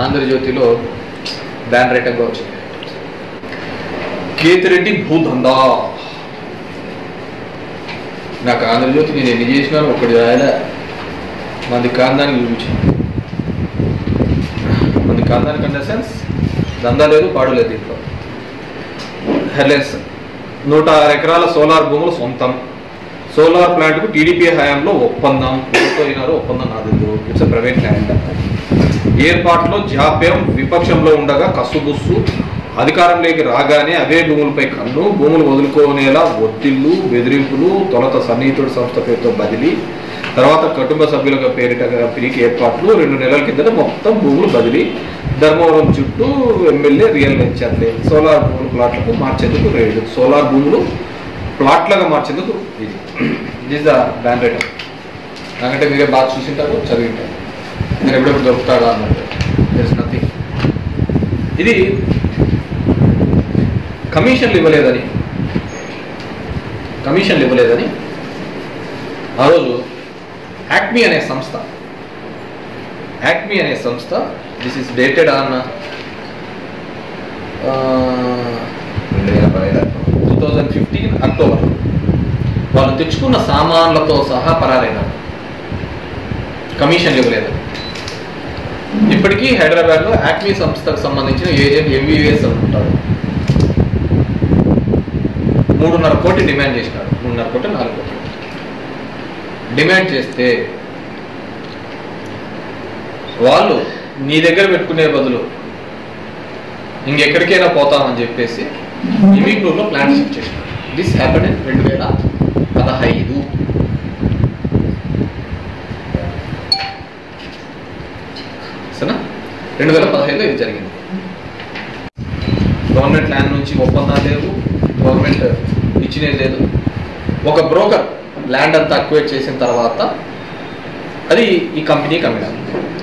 ఆంధ్రజ్యోతిలో బ్యాన్ రైటంగా వచ్చింది కేతిరెడ్డి భూదందా నాకు ఆంధ్రజ్యోతి నేను ఎన్ని చేసినాను ఒకటి రాయలే మంది కాందానికి చూపించింది మంది కాందానికి అంటే సెన్స్ దందా లేదు పాడు లేదు దీంట్లో హెర్లెన్స్ నూట ఆరు ఎకరాల సోలార్ భూములు సొంతం సోలార్ ప్లాంట్కు టీడీపీ హయాంలో ఒప్పందం ఎవరితో అయినారో ఒప్పందం నాది ఇట్స్ ప్రైవేట్ ల్యాండ్ ఏర్పాట్లో జాప్యం విపక్షంలో ఉండగా కసుబుస్సు అధికారంలోకి రాగానే అవే భూములపై కన్ను భూములు వదులుకోనేలా ఒత్తిళ్లు బెదిరింపులు తొలత సన్నిహితుడి సంస్థ పేరుతో బదిలీ తర్వాత కుటుంబ సభ్యుల పేరిట పిరికి ఏర్పాట్లు రెండు నెలల కిందట మొత్తం భూములు బదిలీ ధర్మవరం చుట్టూ ఎమ్మెల్యే రియల్ వెంచర్లే సోలార్ భూములు ప్లాట్లకు మార్చేందుకు రేడు సోలార్ భూములు ప్లాట్లుగా మార్చేందుకు ఇది దిస్ ద బ్యాన్ రేట్ నాకంటే మీరే బాగా చూసింటారు చదివింటారు నేను ఎప్పుడెప్పుడు దొరుకుతాడా అన్నట్టు దర్ నథింగ్ ఇది కమిషన్లు ఇవ్వలేదని కమిషన్లు ఇవ్వలేదని ఆ రోజు యాక్మీ అనే సంస్థ యాక్మీ అనే సంస్థ దిస్ ఇస్ డేటెడ్ ఆన్ రెండు వేల పదిహేను టూ థౌజండ్ ఫిఫ్టీన్ అక్టోబర్ వాళ్ళు తెచ్చుకున్న సామాన్లతో సహా పరారైనారు కమిషన్లు ఇవ్వలేదు ఇప్పటికీ హైదరాబాద్లో యాక్మీ సంస్థకు సంబంధించిన ఏజెంట్ ఎంవీఎస్ ఉంటాడు మూడున్నర కోటి డిమాండ్ చేసినాడు మూడున్నర కోటి నాలుగు కోట్లు డిమాండ్ చేస్తే వాళ్ళు నీ దగ్గర పెట్టుకునే బదులు ఇంకెక్కడికైనా పోతామని చెప్పేసి ఇమిగ్నూర్లో ప్లాన్ షిఫ్ట్ చేసినారు దిస్ హ్యాపెన్ ఇన్ రెండు వేల పదహైదు సరేనా రెండు వేల పదహైదులో ఇది జరిగింది గవర్నమెంట్ ల్యాండ్ నుంచి ఒప్పందాలు లేవు గవర్నమెంట్ ఇచ్చినది లేదు ఒక బ్రోకర్ ల్యాండ్ అంతా అక్వేట్ చేసిన తర్వాత అది ఈ కంపెనీకి అమ్మినారు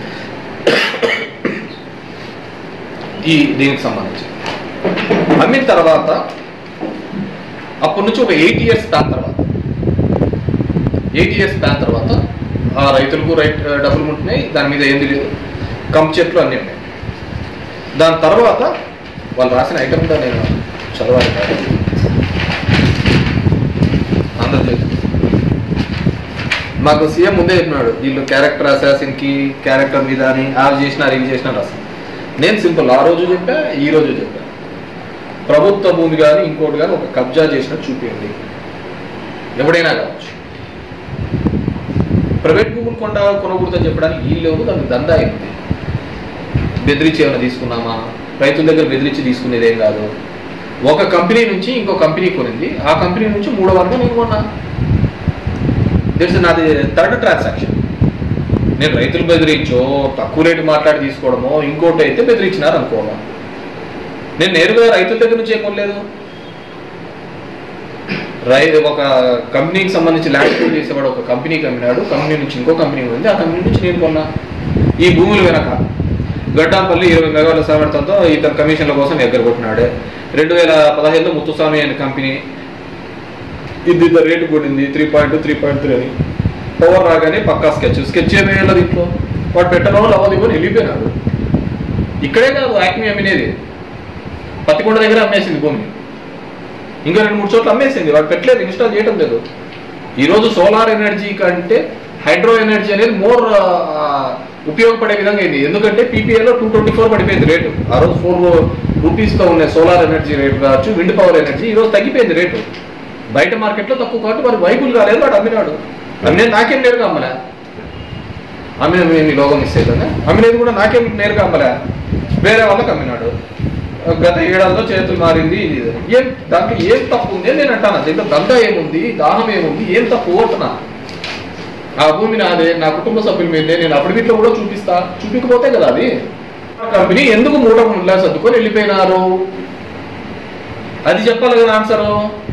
ఈ దీనికి సంబంధించి అమ్మిన తర్వాత అప్పటి నుంచి ఒక ఎయిట్ ఇయర్స్ స్పాన్ తర్వాత ఎయిట్ ఇయర్స్ స్పాన్ తర్వాత ఆ రైతులకు రైట్ డబ్బులు ఉంటున్నాయి దాని మీద ఏంది లేదు కంప్ చెట్లు అన్నీ ఉన్నాయి దాని తర్వాత వాళ్ళు రాసిన ఐటమ్ కూడా నేను చదవాలి కాదు. ఆంధ్రజ్యోతి మాకు సీఎం ముందే చెప్పినాడు వీళ్ళు క్యారెక్టర్ అసాసిన్కి క్యారెక్టర్ మీద అని అవి చేసినారు ఇవి చేసినారు రాస్తాను నేను సింపుల్ ఆ రోజు చెప్పా ఈ రోజు చెప్పా ప్రభుత్వ భూమి కానీ ఇంకోటి కానీ ఒక కబ్జా చేసినట్టు చూపించండి ఎవడైనా కావచ్చు ప్రైవేట్ భూములు కొండ కొనకూడదని చెప్పడానికి వీళ్ళు లేవు దానికి దందా అయింది బెదిరించి ఏమైనా తీసుకున్నామా రైతుల దగ్గర బెదిరించి తీసుకునేది ఏం కాదు ఒక కంపెనీ నుంచి ఇంకో కంపెనీ కొనింది ఆ కంపెనీ నుంచి మూడో వారంగా నేను కొన్నా తెలిసి నాది థర్డ్ ట్రాన్సాక్షన్ నేను రైతులు బెదిరించో తక్కువ రేటు మాట్లాడి తీసుకోవడమో ఇంకోటి అయితే బెదిరించినారు అనుకోవడం నేను నేరుగా రైతుల దగ్గర నుంచి ఏం కొనలేదు రై ఒక కంపెనీకి సంబంధించి ల్యాండ్ పూల్ చేసేవాడు ఒక కంపెనీకి అమ్మినాడు కంపెనీ నుంచి ఇంకో కంపెనీ ఉంది ఆ కంపెనీ నుంచి నేను కొన్నా ఈ భూములు వెనక గడ్డాంపల్లి ఇరవై మెగాల సామర్థ్యంతో ఇతను కమిషన్ల కోసం ఎగ్గర కొట్టినాడు రెండు వేల పదహైదులో ముత్తుస్వామి అనే కంపెనీ ఇది ఇంత రేటు కొట్టింది three point three point three అని పవర్ రాగానే పక్కా స్కెచ్ స్కెచ్ ఏమేయాలి దీంట్లో వాడు పెట్టడం అవ్వదు ఇవ్వని వెళ్ళిపోయినాడు ఇక్కడే కాదు యాక్మి అమ్మినేది పత్తికొండ దగ్గర అమ్మేసింది భూమి ఇంకా రెండు మూడు చోట్ల అమ్మేసింది వాడు పెట్టలేదు ఇన్స్టాల్ చేయడం లేదు ఈరోజు సోలార్ ఎనర్జీ కంటే హైడ్రో ఎనర్జీ అనేది మోర్ ఉపయోగపడే విధంగా అయింది ఎందుకంటే పీపీఏలో టూ ట్వంటీ ఫోర్ పడిపోయింది రేటు ఆ రోజు ఫోర్ రూపీస్తో ఉన్న సోలార్ ఎనర్జీ రేటు కావచ్చు విండ్ పవర్ ఎనర్జీ ఈ రోజు తగ్గిపోయింది రేటు బయట మార్కెట్లో తక్కువ కాబట్టి వాడు వైబుల్ కాలేదు వాడు అమ్మినాడు అమ్మినేది నాకేం నేరుగా అమ్మలే అమ్మిన మీ లోగం మిస్ అవుతుంది అమ్మినేది కూడా నాకేం నేరుగా అమ్మలే వేరే వాళ్ళకి అమ్మినాడు గత ఏడాదిలో చేతులు మారింది ఇది ఇది. ఏం దాంట్లో ఏం తప్పు ఉంది అని నేను అంటాను దీంట్లో దండ ఏముంది దాహం ఏముంది ఏం తప్పు అంటున్నా ఆ భూమి నాదే నా కుటుంబ సభ్యుల మీదే నేను అప్పటికిట్లో కూడా చూపిస్తా చూపించకపోతే కదా అది ఆ కంపెనీ ఎందుకు మూట ముళ్ళ సర్దుకొని వెళ్ళిపోయినారు అది చెప్పాలి కదా ఆన్సరు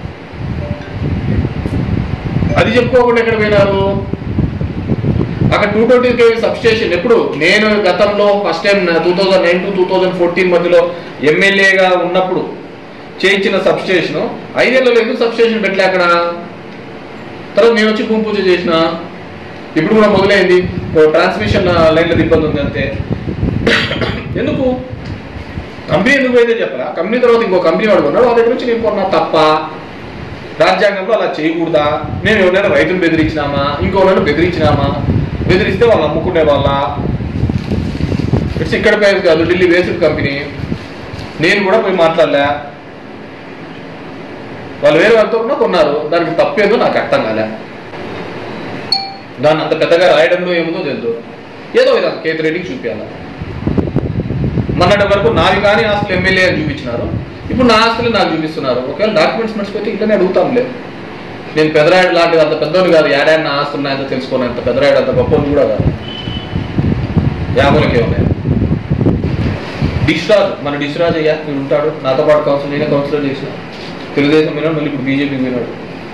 అది చెప్పుకోకుండా ఎక్కడ పోయినారు అక్కడ టూ ట్వంటీ కేవీ సబ్స్టేషన్ ఎప్పుడు నేను గతంలో first time two thousand nine to two thousand fourteen మధ్యలో ఎమ్మెల్యేగా ఉన్నప్పుడు చేయించిన సబ్స్టేషన్ ఐదేళ్లలో ఎందుకు సబ్స్టేషన్ పెట్టలే అక్కడ తర్వాత నేను వచ్చి భూమి పూజ చేసిన ఇప్పుడు కూడా మొదలైంది ట్రాన్స్మిషన్ లైన్ల ఇబ్బంది ఉంది అంతే ఎందుకు కంపెనీ ఎందుకు పోయిందో చెప్పరా కంపెనీ తర్వాత ఇంకో కంపెనీ వాడు కొన్నాడు వాళ్ళ దగ్గర నుంచి నేను కొన్నా తప్ప రాజ్యాంగంలో అలా చేయకూడదా మేము ఎవరైనా రైతులు బెదిరించినామా ఇంకోనైనా బెదిరించినామా బెదిరిస్తే వాళ్ళు అమ్ముకునే వాళ్ళ ఇట్స్ ఇక్కడ పేరు కాదు ఢిల్లీ బేస్డ్ కంపెనీ నేను కూడా పోయి మాట్లాడలే వాళ్ళు వేరే వాళ్ళతో కూడా కొన్నారు దానికి తప్పేదో నాకు అర్థం కాలే దాన్ని అంత పెద్దగా రాయడంలో ఏముందో తెలుసు ఏదో విధంగా కేతి రెడ్డికి చూపించాలి మొన్నటి వరకు నాది కానీ ఆస్తులు ఎమ్మెల్యే అని చూపించినారు ఇప్పుడు నా ఆస్తులు నాకు చూపిస్తున్నారు ఒకవేళ డాక్యుమెంట్స్ మర్చిపోతే ఇట్లనే అడుగుతాంలే నేను పెదరాయుడు లాంటిది అంత పెద్దోడు కాదు ఏడాది నా ఆస్తులు ఉన్నాయంత తెలుసుకోను అంత పెదరాయుడు అంత గొప్పని కూడా కాదు యాభలకే ఉన్నాయి డిష్ రాజు మన డిష్ రాజు అయ్యా నేను ఉంటాడు నాతో పాటు కౌన్సిల్ నేనే కౌన్సిలర్ చేసిన తెలుగుదేశం పోయినాడు మళ్ళీ ఇప్పుడు బీజేపీ పోయినాడు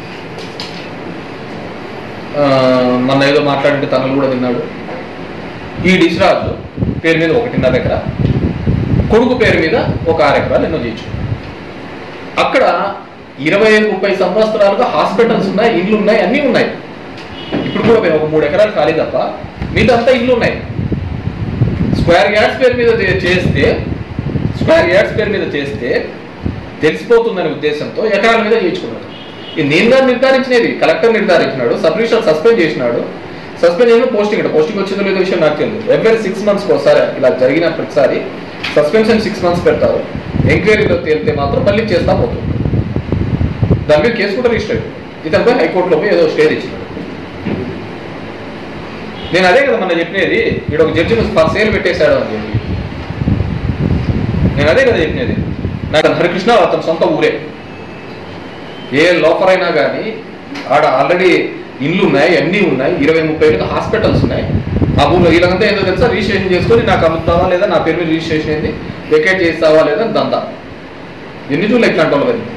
ఆ, మొన్న ఏదో మాట్లాడింటే తనలు కూడా తిన్నాడు ఈ డిష్ రాజు పేరు మీద ఒకటిన్నర ఎకరా కొడుకు పేరు మీద ఒక ఆరు ఎకరాలు ఎన్నో చేయొచ్చు అక్కడ ఇరవై ముప్పై సంవత్సరాలుగా హాస్పిటల్స్ ఉన్నాయి ఇండ్లు ఉన్నాయి అన్నీ ఉన్నాయి ఇప్పుడు కూడా ఒక మూడు ఎకరాలు ఖాళీ తప్ప మీదంతా ఇల్లు ఉన్నాయి స్క్వేర్ యార్డ్స్ పేరు మీద చే- చేస్తే స్క్వేర్ యార్డ్స్ పేరు మీద చేస్తే తెలిసిపోతుందనే ఉద్దేశంతో ఎకరాల మీద చేయించుకున్నాడు ఇది నేను గారు నిర్ధారించినది కలెక్టర్ నిర్ధారించినాడు సబ్ రిజిస్టర్ సస్పెండ్ చేసినాడు సస్పెండ్ చేసిన పోస్టింగ్ అంటే పోస్టింగ్ వచ్చిందో లేదో విషయం నాకు తెలియదు ఎవ్రీ సిక్స్ మంత్స్కి ఒకసారి ఇలా జరిగిన ప్రతిసారి సస్పెన్షన్ సిక్స్ మంత్స్ పెడతారు ఎంక్వైరీలో తేలితే మాత్రం మళ్ళీ చేస్తా పోతుంది దాని మీద కేసు కూడా రిజిస్టర్ అయింది ఇతనిపై హైకోర్టులో పోయి ఏదో స్టే తెచ్చినాడు నేను అదే కదా మన చెప్పినది ఇక్కడ ఒక జడ్జి ఫర్ సేల్ పెట్టేశాడు అని చెప్పి నేను అదే కదా చెప్పినది నాకు హరికృష్ణ అతని సొంత ఊరే ఏ లోఫర్ అయినా కానీ ఆడ ఆల్రెడీ ఇల్లు ఉన్నాయి అన్నీ ఉన్నాయి ఇరవై ముప్పై ఏళ్ళకి హాస్పిటల్స్ ఉన్నాయి ఆ భూమిలో వీళ్ళంతా ఏంటో తెలుసా రిజిస్ట్రేషన్ చేసుకొని నాకు అమ్ముతావా లేదా నా పేరు మీద రిజిస్ట్రేషన్ అయింది వెకేట్ చేస్తావా లేదా అని దందా ఎన్ని చూడలే ఇట్లాంటి వాళ్ళు కదా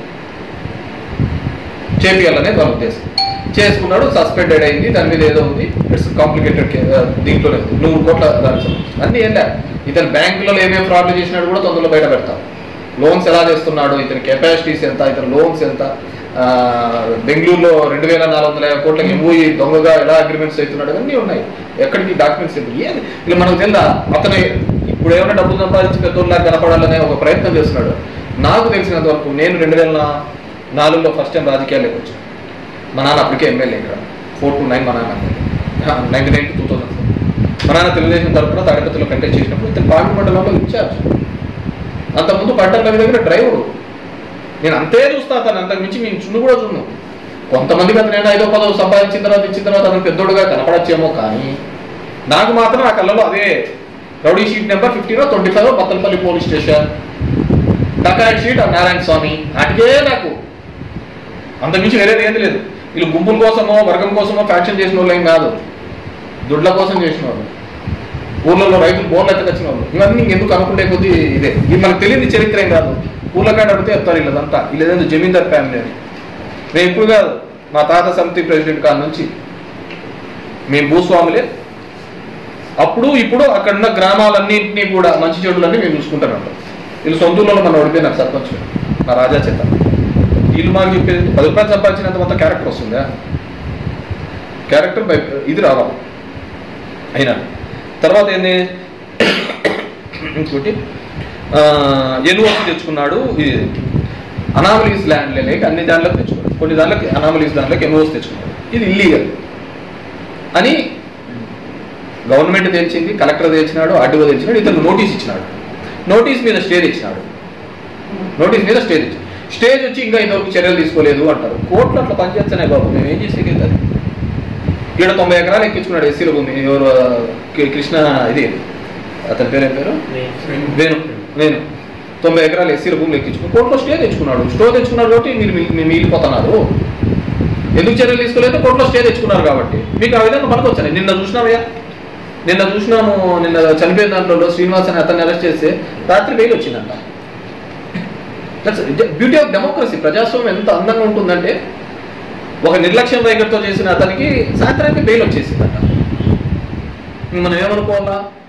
చేపియాలనే వాళ్ళ ఉద్దేశం చేసుకున్నాడు సస్పెండెడ్ అయింది దాని మీద ఏదో ఉంది ఇట్స్ కాంప్లికేటెడ్ దీంట్లో లేదు నూరు కోట్ల దానికి సంబంధించి. అన్ని వెళ్ళా ఇతను బ్యాంకులలో ఏమేమి ఫ్రాడ్లు చేసినాడు కూడా తొందరలో బయట పెడతాం లోన్స్ ఎలా చేస్తున్నాడు ఇతని కెపాసిటీస్ ఎంత ఇతని లోన్స్ ఎంత ఆ, బెంగళూరులో రెండు వేల నాలుగు వందల యాభై కోట్లకి ఎంఓఈ దొంగగా ఎలా అగ్రిమెంట్స్ అవుతున్నాడు అన్నీ ఉన్నాయి ఎక్కడికి డాక్యుమెంట్స్ ఏది ఏది ఇలా మనకు తెలుదా అతను ఇప్పుడు ఏమైనా డబ్బులు సంపాదించి పెద్దోళ్ళ కనపడాలనే ఒక ప్రయత్నం చేస్తున్నాడు నాకు తెలిసినంత వరకు నేను రెండు వేల నాలుగులో ఫస్ట్ టైం రాజకీయాల్లోకి వచ్చాను మా నాన్న అప్పటికే ఎమ్మెల్యే ఇక్కడ ఫోర్ టు నైన్ మా నాన్న ninety nine two thousand four మా నాన్న తెలుగుదేశం తరఫున తాడిపత్రిలో కంటెస్ట్ చేసినప్పుడు ఇతను పార్టీ మండలంలో ఇన్ఛార్జ్ అంతకుముందు పట్టాల రవి దగ్గర డ్రైవరు నేను అంతే చూస్తా అతను అంతకు మించి మేము చున్ను కూడా చూను కొంతమందికి అతను ఏదో ఐదో పదో సంపాదించిన తర్వాత ఇచ్చిన తర్వాత అతను పెద్దోడుగా కనపడచ్చేమో కానీ నాకు మాత్రం ఆ కళ్ళలో అదే రౌడీ షీట్ నెంబర్ ఫిఫ్టీనో twenty five Battalapalli police station dacoit sheet Narayana Swamy వాటికే నాకు అంతకుమించి వేరేది ఏది లేదు వీళ్ళు గుంపుల కోసమో వర్గం కోసమో ఫ్యాక్షన్ చేసిన వాళ్ళు ఏం కాదు దుడ్ల కోసం చేసిన వాళ్ళు ఊర్లలో రైతులు బోర్లు ఎత్తకొచ్చిన వాళ్ళు ఇవన్నీ ఇంకెందుకు అనుకుంటే కొద్దీ ఇదే ఇది మనకు తెలియని చరిత్ర ఏం కాదు ఊర్లకాడ అడిగితే చెప్తారు వీళ్ళదంతా వీళ్ళదేందో జమీందార్ ఫ్యామిలీ అని మేము ఇప్పుడు కాదు మా తాత సమితి ప్రెసిడెంట్ కాడ నుంచి మేము భూస్వాములే అప్పుడు ఇప్పుడు అక్కడ ఉన్న గ్రామాలన్నింటినీ కూడా మంచి చెడులన్నీ మేము చూసుకుంటానంట వీళ్ళు సొంత ఊళ్ళో మన ఓడిపోయినారు సర్పంచ్ మా రాజా చేత వీళ్ళు మాకు చెప్పేది పది రూపాయలు సంపాదించినంత మొత్తం క్యారెక్టర్ వస్తుందా క్యారెక్టర్ బై ఇది రావాలి అయినా తర్వాత ఏంది ఇంకోటి ఎన్ఓసి తెచ్చుకున్నాడు ఇది అనామలీస్ ల్యాండ్ లేక అన్ని దాంట్లోకి తెచ్చుకున్నాడు కొన్ని దాంట్లోకి అనామలీస్ దాంట్లోకి ఎన్ఓసి తెచ్చుకున్నాడు ఇది ఇల్లీగల్ అని గవర్నమెంట్ తెచ్చింది కలెక్టర్ తెచ్చినాడు ఆర్టీఓ తెచ్చినాడు ఇతను నోటీస్ ఇచ్చినాడు నోటీస్ మీద స్టే తెచ్చినాడు నోటీస్ మీద స్టే తెచ్చి స్టేజ్ వచ్చి ఇంకా ఇంతవరకు చర్యలు తీసుకోలేదు అంటారు కోర్టులో అట్లా పనిచేస్తానే బాబు మేము ఏం చేసే కదా ఈడ తొంభై ఎకరాలు ఎక్కించుకున్నాడు ఎస్సీల భూమి ఎవరు కి- కృష్ణ ఇది అతని పేరు ఏం పేరు వేణు వేణు తొంభై ఎకరాలు ఎస్సీల భూములు ఎక్కించుకుని కోర్టులో స్టే తెచ్చుకున్నాడు స్టో తెచ్చుకున్నాడు కాబట్టి మీరు మీ- మీరు మిగిలిపోతున్నారు ఎందుకు చర్యలు తీసుకోలేదు కోర్టులో స్టే తెచ్చుకున్నారు కాబట్టి మీకు ఆ విధంగా మనకు వచ్చాయి నిన్న చూసినామయ్యా నిన్న చూసినాము నిన్న చనిపోయిన దాంట్లో శ్రీనివాస్ అని అతన్ని అరెస్ట్ చేస్తే రాత్రి బెయిల్ వచ్చిందంట బ్యూటీ ఆఫ్ డెమోక్రసీ ప్రజాస్వామ్యం ఎంత అందంగా ఉంటుందంటే ఒక నిర్లక్ష్యం వైఖరితో చేసిన అతనికి సాయంత్రానికి బెయిల్ వచ్చేసిందట ఇంక మనం ఏమనుకోవాలా